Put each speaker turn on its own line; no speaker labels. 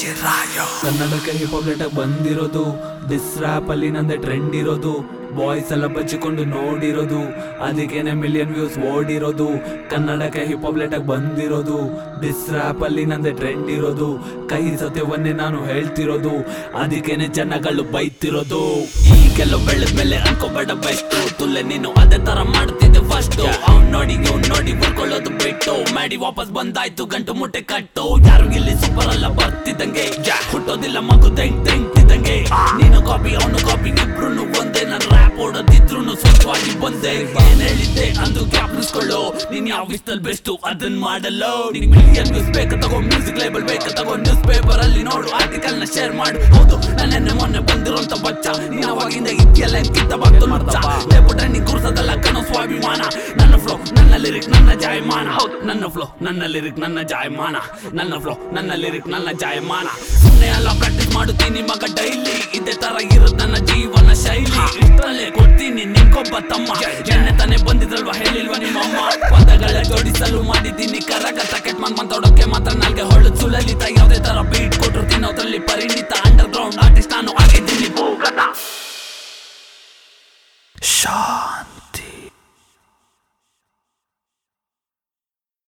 ಕನ್ನಡಕ್ಕೆ hip hop ಬಂದಿರೋದು ಡಿಸ್ rap ಅಲ್ಲಿ ನಂದೆ ಟ್ರೆಂಡ್ ಇರೋದು ಬಾಯ್ಸ್ ಎಲ್ಲ ಬಚ್ಚಿಕೊಂಡು ನೋಡಿರೋದು ಅದಕ್ಕೇನೆ ಮಿಲಿಯನ್ ವ್ಯೂಸ್ ಓಡಿರೋದು ಕನ್ನಡಕ್ಕೆ ಹಿಪ್ ಹಾಪ್ ಬಂದಿರೋದು ಡಿಸ್ ರ್ಯಾಪ್ ಅಲ್ಲಿ ನಂದೆ ಟ್ರೆಂಡ್ ಇರೋದು ಕೈ ಸತ್ಯವನ್ನೇ ನಾನು ಹೇಳ್ತಿರೋದು ಅದಕ್ಕೇನೆ ಜನಗಳು ಬೈತಿರೋದು ಈಗೆಲ್ಲ ಬೆಳೆದ್ಮೇಲೆ ಅನ್ಕೋಬೇಡ ಬೆಸ್ಟ್ ತುಲ್ಲೆ ನೀನು ಅದೇ ತರ ಮಾಡ್ತಿದ್ದೆ ಫಸ್ಟ್ ಅವ್ನ್ ನೋಡಿ ಇವ್ನ್ ನೋಡಿ ಬರ್ಕೊಳ್ಳೋದು ಬಿಟ್ಟು ಮಾಡಿ ವಾಪಸ್ ಬಂದಾಯ್ತು ಗಂಟು ಮುಟ್ಟೆ ಕಟ್ಟು ಯಾರು ಇಲ್ಲಿ ಸೂಪರ್ ಅಲ್ಲ ಬರ್ತಿದ್ದಂಗೆ ಹುಟ್ಟೋದಿಲ್ಲ ಮಗು ತೆಂಗ್ ತೆಂಗ್ತಿದ್ದಂಗೆ ನೀನು ಕಾಪಿ ಅವನು ಕಾಪಿ ಇಬ್ರು ಒಂದೇ ನನ್ ರ್ಯಾಪ್ ಓಡೋದಿದ್ರು ಸ್ವಂತವಾಗಿ ಬಂದೆ ಏನ್ ಹೇಳಿದ್ದೆ ಅಂದು ಜ್ಞಾಪನಿಸ್ಕೊಳ್ಳೋ ನೀನ್ ಯಾವ ವಿಸ್ತಲ್ ಬೆಸ್ಟ್ ಅದನ್ ಮಾಡಲು ನಿನ್ ಮಿಲಿಯನ್ ನ್ಯೂಸ್ ಬೇಕು ತಗೋ ಮ್ಯೂಸಿಕ್ ಲೇಬಲ್ ಬೇಕು ತಗೋ ನ್ಯೂಸ್ ಪೇಪರ್ ಅಲ್ಲಿ ನೋಡು ಆರ್ಟಿಕಲ್ ನ ಶೇರ್ ಮಾಡು ಹೌದು ನನ್ನ ಮೊನ್ನೆ ಬಂದಿರೋಂತ ಬಚ್ಚ ನೀನ್ ಅವಾಗಿಂದ ಇದೆಯಲ್ಲ ಕಿತ್ತ ಬಂತು ಮಚ್ಚ ಲೇಪುಟ್ರೆ ನೀನ್ ಕೂರ್ಸೋದಲ್ಲ ಕಣೋ ಸ್ವಾಭಿಮಾನ ನನ್ನ ಫ್ಲೋ ನನ್ನ ಲಿರಿಕ್ ನನ್ನ ಜಾಯಮಾನ ಹೌದು ನನ್ನ ಫ್ಲೋ ನನ್ನ ಲಿರಿಕ್ ನನ್ನ ಜಾಯಮಾನ ನನ್ನ ಫ್ಲೋ ನನ್ನ ಲಿರಿಕ್ ನನ್ನ ಜಾಯಮಾನ ಸುಮ್ಮನೆ ಅಲ್ಲ ಪ್ರಾಕ್ಟೀಸ್ ಮಾಡುತ್ತೀನಿ ಮಗ ಡೈಲಿ ಇದೇ ತರ ಇರೋದ್ ನನ್ನ ಜೀವನ ಶೈಲಿ ಇಷ್ಟರಲ್ಲೇ ಕೊಡ್ತೀನಿ ನಿನ್ಗೊಬ್ಬ ತಮ್ಮ ಎಣ್ಣೆ ತಾನೇ ಬಂದಿದ್ರಲ್ವಾ ಹೇಳಿಲ್ವಾ ನಿಮ್ಮಮ್ಮ ಪದಗಳ ಜೋಡಿಸಲು ಮಾಡಿದ್ದೀನಿ ಕರಗ ತಕೆಟ್ ಮನ್ ಮಾತಾಡೋಕೆ ಮಾತ್ರ ನಾಲ್ಗೆ ಹೊಳ್ಳು ಸುಲಲಿತ ಯಾವುದೇ ತರ ಬೀಟ್ ಕೊಟ್ರು ತಿನ್ನೋದ್ರಲ್ಲಿ ಪರಿಣಿತ